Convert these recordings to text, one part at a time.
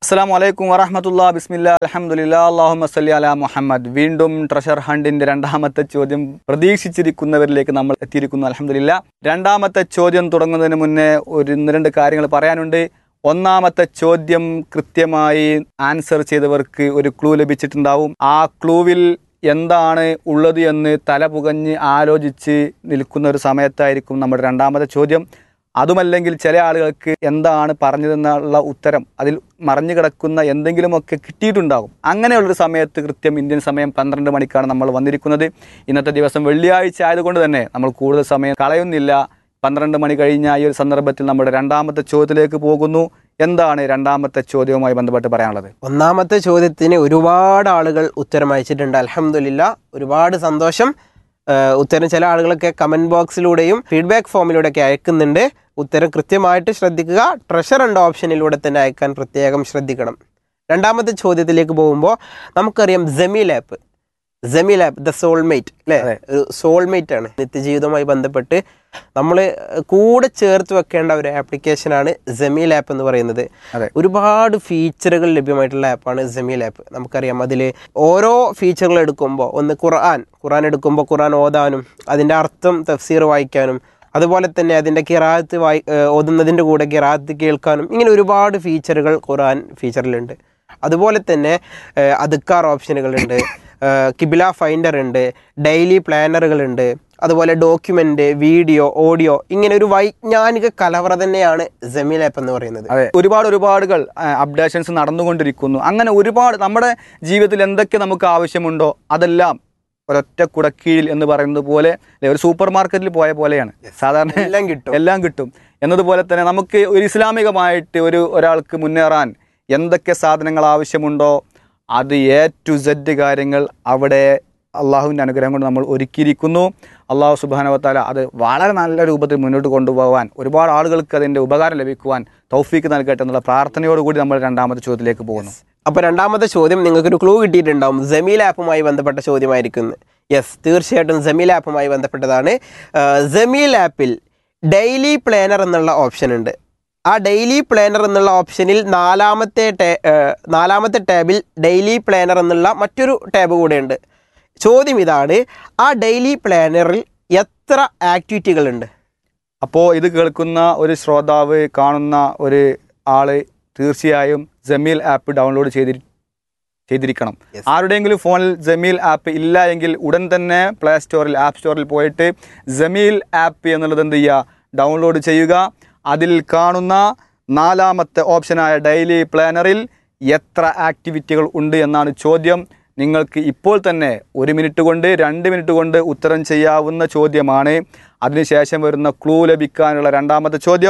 അസ്സാം വലൈക്കും വറഹമത്തുള്ള ബിസ്മില്ല അലഹമുല്ല അള്ളാഹു സല്ലി അല മുഹമ്മദ് വീണ്ടും ട്രഷർ ഹണ്ടിന്റെ രണ്ടാമത്തെ ചോദ്യം പ്രതീക്ഷിച്ചിരിക്കുന്നവരിലേക്ക് നമ്മൾ എത്തിയിരിക്കുന്നു അലഹമുല്ല രണ്ടാമത്തെ ചോദ്യം തുടങ്ങുന്നതിന് മുന്നേ ഒരു ഒന്ന് രണ്ട് കാര്യങ്ങൾ പറയാനുണ്ട് ഒന്നാമത്തെ ചോദ്യം കൃത്യമായി ആൻസർ ചെയ്തവർക്ക് ഒരു ക്ലൂ ലഭിച്ചിട്ടുണ്ടാവും ആ ക്ലൂവിൽ എന്താണ് ഉള്ളത് എന്ന് തല പുകഞ്ഞ് ആലോചിച്ച് നിൽക്കുന്ന ഒരു സമയത്തായിരിക്കും നമ്മുടെ രണ്ടാമത്തെ ചോദ്യം അതുമല്ലെങ്കിൽ ചില ആളുകൾക്ക് എന്താണ് പറഞ്ഞതെന്നുള്ള ഉത്തരം അതിൽ മറഞ്ഞു കിടക്കുന്ന എന്തെങ്കിലുമൊക്കെ കിട്ടിയിട്ടുണ്ടാകും അങ്ങനെയുള്ളൊരു സമയത്ത് കൃത്യം ഇന്ത്യൻ സമയം പന്ത്രണ്ട് മണിക്കാണ് നമ്മൾ വന്നിരിക്കുന്നത് ഇന്നത്തെ ദിവസം വെള്ളിയാഴ്ച ആയതുകൊണ്ട് തന്നെ നമ്മൾ കൂടുതൽ സമയം കളയുന്നില്ല പന്ത്രണ്ട് മണി കഴിഞ്ഞ ഈ ഒരു സന്ദർഭത്തിൽ നമ്മുടെ രണ്ടാമത്തെ ചോദ്യത്തിലേക്ക് പോകുന്നു എന്താണ് രണ്ടാമത്തെ ചോദ്യവുമായി ബന്ധപ്പെട്ട് പറയാനുള്ളത് ഒന്നാമത്തെ ചോദ്യത്തിന് ഒരുപാട് ആളുകൾ ഉത്തരം അയച്ചിട്ടുണ്ട് അലഹമില്ല ഒരുപാട് സന്തോഷം ഏഹ് ഉത്തരം ചില ആളുകളൊക്കെ കമൻറ്റ് ബോക്സിലൂടെയും ഫീഡ്ബാക്ക് ഫോമിലൂടെയൊക്കെ അയക്കുന്നുണ്ട് ഉത്തരം കൃത്യമായിട്ട് ശ്രദ്ധിക്കുക ട്രഷർ എന്ന ഓപ്ഷനിലൂടെ തന്നെ അയക്കാൻ പ്രത്യേകം ശ്രദ്ധിക്കണം രണ്ടാമത്തെ ചോദ്യത്തിലേക്ക് പോകുമ്പോൾ നമുക്കറിയാം Jameel app Jameel app the soulmate അല്ലേ അതെ. ഒരു സോൾമേറ്റ് ആണ് നിത്യജീവിതവുമായി ബന്ധപ്പെട്ട് നമ്മൾ കൂടെ ചേർത്ത് വെക്കേണ്ട ഒരു ആപ്ലിക്കേഷനാണ് ജമീൽ ആപ്പ് എന്ന് പറയുന്നത് അതെ. ഒരുപാട് ഫീച്ചറുകൾ ലഭ്യമായിട്ടുള്ള ആപ്പാണ് ജമീൽ ആപ്പ് നമുക്കറിയാം അതിൽ ഓരോ ഫീച്ചറുകൾ എടുക്കുമ്പോൾ ഒന്ന് ഖുർആൻ ഖുർആൻ എടുക്കുമ്പോൾ ഖുർആൻ ഓതാനും അതിൻ്റെ അർത്ഥം തഫ്സീർ വായിക്കാനും അതുപോലെ തന്നെ അതിൻ്റെ കിറാത്ത് വായി ഏഹ് ഓതുന്നതിൻ്റെ കൂടെ കിറാത്ത് കേൾക്കാനും ഇങ്ങനെ ഒരുപാട് ഫീച്ചറുകൾ ഖുർആൻ ഫീച്ചറിലുണ്ട് അതുപോലെ തന്നെ ഏഹ് അതുക്കാർ ഓപ്ഷനുകളുണ്ട് ഏഹ് കിബില ഫൈൻഡർ ഉണ്ട് ഡെയിലി പ്ലാനറുകളുണ്ട് അതുപോലെ ഡോക്യുമെൻ്റ് വീഡിയോ ഓഡിയോ ഇങ്ങനെ ഒരു വൈജ്ഞാനിക കലവറ തന്നെയാണ് ജമീൽ ആപ്പ് എന്ന് പറയുന്നത് അതെ ഒരുപാട് ഒരുപാടുകൾ അപ്ഡേഷൻസ് നടന്നുകൊണ്ടിരിക്കുന്നു അങ്ങനെ ഒരുപാട് നമ്മുടെ ജീവിതത്തിൽ എന്തൊക്കെ നമുക്ക് ആവശ്യമുണ്ടോ അതെല്ലാം ഒരൊറ്റ കുടക്കീഴിൽ എന്ന് പറയുന്നത് പോലെ അല്ലെ, ഒരു സൂപ്പർ മാർക്കറ്റിൽ പോയ പോലെയാണ് സാധാരണ എല്ലാം കിട്ടും എല്ലാം കിട്ടും എന്നതുപോലെ തന്നെ നമുക്ക് ഒരു ഇസ്ലാമികമായിട്ട് ഒരു ഒരാൾക്ക് മുന്നേറാൻ എന്തൊക്കെ സാധനങ്ങൾ ആവശ്യമുണ്ടോ അത് എ ടു സെഡ് കാര്യങ്ങൾ അവിടെ അള്ളാഹുവിൻ്റെ അനുഗ്രഹം കൊണ്ട് നമ്മൾ ഒരുക്കിയിരിക്കുന്നു അള്ളാഹു സുബാനവത്താല അത് വളരെ നല്ല രൂപത്തിൽ മുന്നോട്ട് കൊണ്ടുപോകാൻ ഒരുപാട് ആളുകൾക്ക് അതിൻ്റെ ഉപകാരം ലഭിക്കുവാൻ തൗഫീക്ക് നൽകട്ടെ എന്നുള്ള പ്രാർത്ഥനയോടുകൂടി നമ്മൾ രണ്ടാമത്തെ ചോദ്യത്തിലേക്ക് പോകുന്നു അപ്പോൾ രണ്ടാമത്തെ ചോദ്യം നിങ്ങൾക്കൊരു ക്ലൂ കിട്ടിയിട്ടുണ്ടാവും ജമീൽ ആപ്പുമായി ബന്ധപ്പെട്ട ചോദ്യമായിരിക്കും യെസ് തീർച്ചയായിട്ടും ജമീൽ ആപ്പുമായി ബന്ധപ്പെട്ടതാണ് ആഹ് ജമീൽ ആപ്പിൽ ഡെയിലി പ്ലാനർ എന്നുള്ള ഓപ്ഷൻ ഉണ്ട് ആ ഡെയിലി പ്ലാനർ എന്നുള്ള ഓപ്ഷനിൽ നാലാമത്തെ ടേ ആഹ് നാലാമത്തെ ടാബിൽ ഡെയിലി പ്ലാനർ എന്നുള്ള മറ്റൊരു ടാബ് കൂടെയുണ്ട് ചോദ്യം ഇതാണ് ആ ഡെയിലി പ്ലാനറിൽ എത്ര ആക്ടിവിറ്റികളുണ്ട് അപ്പോൾ ഇത് കേൾക്കുന്ന ഒരു ശ്രോതാവ് കാണുന്ന ഒരു ആള് തീർച്ചയായും ജമീൽ ആപ്പ് ഡൗൺലോഡ് ചെയ്തി ചെയ്തിരിക്കണം Yes. ആരുടെയെങ്കിലും ഫോണിൽ ജമീൽ ആപ്പ് ഇല്ല എങ്കിൽ ഉടൻ തന്നെ പ്ലേ സ്റ്റോറിൽ ആപ്പ് സ്റ്റോറിൽ പോയിട്ട് ജമീൽ ആപ്പ് എന്നുള്ളത് എന്ത് ചെയ്യുക ഡൗൺലോഡ് ചെയ്യുക അതിൽ കാണുന്ന നാലാമത്തെ ഓപ്ഷനായ ഡെയിലി പ്ലാനറിൽ എത്ര ആക്ടിവിറ്റികൾ ഉണ്ട് എന്നാണ് ചോദ്യം നിങ്ങൾക്ക് ഇപ്പോൾ തന്നെ ഒരു മിനിറ്റ് കൊണ്ട് രണ്ട് മിനിറ്റ് കൊണ്ട് ഉത്തരം ചെയ്യാവുന്ന ചോദ്യമാണ് അതിനുശേഷം വരുന്ന ക്ലൂ ലഭിക്കാനുള്ള രണ്ടാമത്തെ ചോദ്യം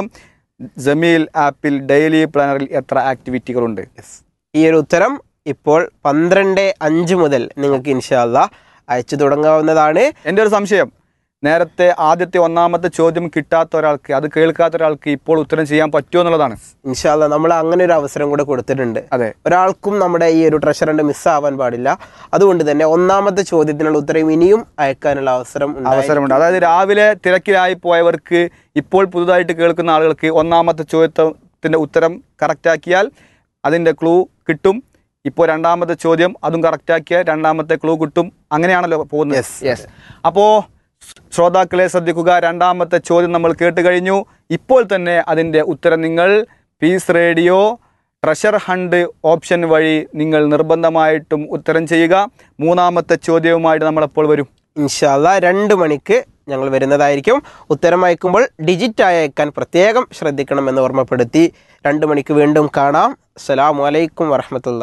ജമീൽ ആപ്പിൽ ഡെയിലി പ്ലാനറിൽ എത്ര ആക്ടിവിറ്റികളുണ്ട് ഈ ഒരു ഉത്തരം ഇപ്പോൾ പന്ത്രണ്ട് അഞ്ച് മുതൽ നിങ്ങൾക്ക് ഇൻഷാല്ല അയച്ചു തുടങ്ങാവുന്നതാണ് എൻ്റെ ഒരു സംശയം നേരത്തെ ആദ്യത്തെ ഒന്നാമത്തെ ചോദ്യം കിട്ടാത്ത ഒരാൾക്ക് അത് കേൾക്കാത്ത ഒരാൾക്ക് ഇപ്പോൾ ഉത്തരം ചെയ്യാൻ പറ്റുമോ എന്നുള്ളതാണ് ഇൻഷാല്ല നമ്മൾ അങ്ങനെ ഒരു അവസരം കൂടെ കൊടുത്തിട്ടുണ്ട് അതെ ഒരാൾക്കും നമ്മുടെ ഈ ഒരു ട്രഷറിന്റെ മിസ്സാവാൻ പാടില്ല അതുകൊണ്ട് തന്നെ ഒന്നാമത്തെ ചോദ്യത്തിനുള്ള ഉത്തരം ഇനിയും അയക്കാനുള്ള അവസരം ഉണ്ടായിരിക്കും. അവസരമുണ്ട് അതായത് രാവിലെ തിരക്കിലായി പോയവർക്ക് ഇപ്പോൾ പുതുതായിട്ട് കേൾക്കുന്ന ആളുകൾക്ക് ഒന്നാമത്തെ ചോദ്യത്തിൻ്റെ ഉത്തരം കറക്റ്റാക്കിയാൽ അതിൻ്റെ ക്ലൂ കിട്ടും ഇപ്പോൾ രണ്ടാമത്തെ ചോദ്യം അതും കറക്റ്റാക്കിയാൽ രണ്ടാമത്തെ ക്ലൂ കിട്ടും അങ്ങനെയാണല്ലോ പോകുന്നത് Yes. യെസ് അപ്പോൾ ശ്രോതാക്കളെ ശ്രദ്ധിക്കുക രണ്ടാമത്തെ ചോദ്യം നമ്മൾ കേട്ട് കഴിഞ്ഞു ഇപ്പോൾ തന്നെ അതിൻ്റെ ഉത്തരം നിങ്ങൾ Peace Radio treasure hunt option വഴി നിങ്ങൾ നിർബന്ധമായിട്ടും ഉത്തരം ചെയ്യുക മൂന്നാമത്തെ ചോദ്യവുമായിട്ട് നമ്മളപ്പോൾ വരും ഇൻഷാല്ല രണ്ട് മണിക്ക് ഞങ്ങൾ വരുന്നതായിരിക്കും ഉത്തരം അയക്കുമ്പോൾ ഡിജിറ്റായി അയക്കാൻ പ്രത്യേകം ശ്രദ്ധിക്കണമെന്ന് ഓർമ്മപ്പെടുത്തി രണ്ട് മണിക്ക് വീണ്ടും കാണാം അസ്സലാമു അലൈക്കും വറഹമത്തുള്ള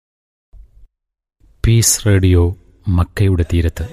പീസ് റേഡിയോ മക്കയുടെ തീരത്ത്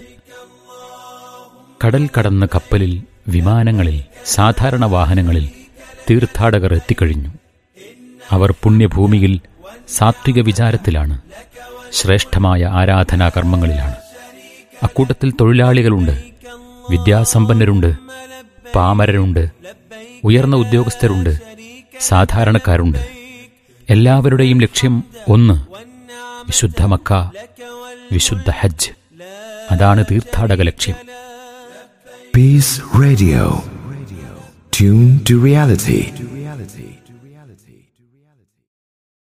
കടൽ കടന്ന് കപ്പലിൽ വിമാനങ്ങളിൽ സാധാരണ വാഹനങ്ങളിൽ തീർത്ഥാടകർ എത്തിക്കഴിഞ്ഞു അവർ പുണ്യഭൂമിയിൽ സാത്വിക വിചാരത്തിലാണ് ശ്രേഷ്ഠമായ ആരാധനാ കർമ്മങ്ങളിലാണ് അക്കൂട്ടത്തിൽ തൊഴിലാളികളുണ്ട് വിദ്യാസമ്പന്നരുണ്ട് പാമരരുണ്ട് ഉയർന്ന ഉദ്യോഗസ്ഥരുണ്ട് സാധാരണക്കാരുണ്ട് എല്ലാവരുടെയും ലക്ഷ്യം ഒന്ന് വിശുദ്ധ മക്ക വിശുദ്ധ ഹജ്ജ് അതാണ് തീർത്ഥാടക ലക്ഷ്യം Peace Radio. Tune to reality.